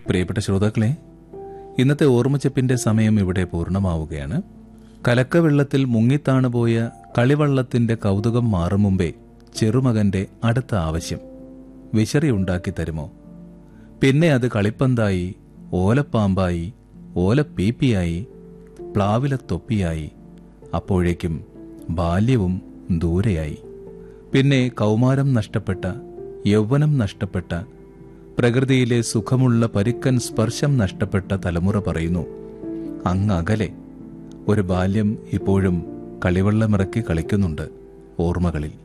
പ്രിയപ്പെട്ട ശ്രോതാക്കളെ ഇന്നത്തെ ഓർമ്മച്ചപ്പിന്റെ സമയം ഇവിടെ പൂർണ്ണമാവുകയാണ് കലക്കവെള്ളത്തിൽ മുങ്ങിത്താണുപോയ കളിവള്ളത്തിന്റെ കൗതുകം മാറും മുമ്പേ ചെറുമകന്റെ അടുത്ത ആവശ്യം വിശറി ഉണ്ടാക്കി തരുമോ പിന്നെ അത് കളിപ്പന്തായി ഓലപ്പാമ്പായി ഓലപ്പീപ്പിയായി പ്ലാവിലത്തൊപ്പിയായി അപ്പോഴേക്കും ബാല്യവും ദൂരെയായി പിന്നെ കൗമാരം നഷ്ടപ്പെട്ട യൗവനം നഷ്ടപ്പെട്ട പ്രകൃതിയിലെ സുഖമുള്ള പരുക്കൻ സ്പർശം നഷ്ടപ്പെട്ട തലമുറ പറയുന്നു അങ്ങകലെ ഒരു ബാല്യം ഇപ്പോഴും കളിവെള്ളമിറക്കി കളിക്കുന്നുണ്ട് ഓർമ്മകളിൽ